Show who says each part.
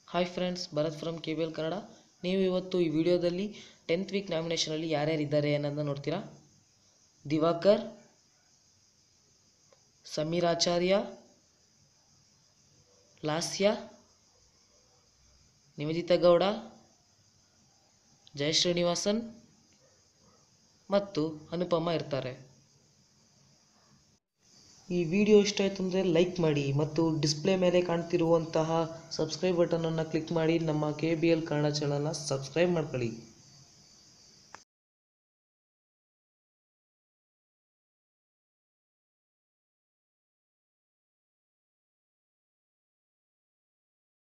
Speaker 1: hi friends Bharat from K B L Kannada ನೀವು ಇವತ್ತು ಈ ವಿಡಿಯೋದಲ್ಲಿ ಟೆಂತ್ ವೀಕ್ ನಾಮಿನೇಷನಲ್ಲಿ ಯಾರ್ಯಾರಿದ್ದಾರೆ ಅನ್ನೋದನ್ನ ನೋಡ್ತೀರಾ ದಿವಾಕರ್ ಸಮೀರ್ ಆಚಾರ್ಯ ಲಾಸ್ಯ ನಿವೇದಿತಾ ಗೌಡ ಜಯ ಶ್ರೀನಿವಾಸನ್ ಮತ್ತು ಅನುಪಮ ಇರ್ತಾರೆ ಈ ವಿಡಿಯೋ ಇಷ್ಟ ಆಯಿತು ಅಂದರೆ ಲೈಕ್ ಮಾಡಿ ಮತ್ತು ಡಿಸ್ಪ್ಲೇ ಮೇಲೆ ಕಾಣ್ತಿರುವಂತಹ ಸಬ್ಸ್ಕ್ರೈಬ್ ಬಟನನ್ನು ಕ್ಲಿಕ್ ಮಾಡಿ ನಮ್ಮ ಕೆ ಬಿ ಎಲ್ ಕನ್ನಡ ಚಾನಲ್ನ ಸಬ್ಸ್ಕ್ರೈಬ್ ಮಾಡ್ಕೊಳ್ಳಿ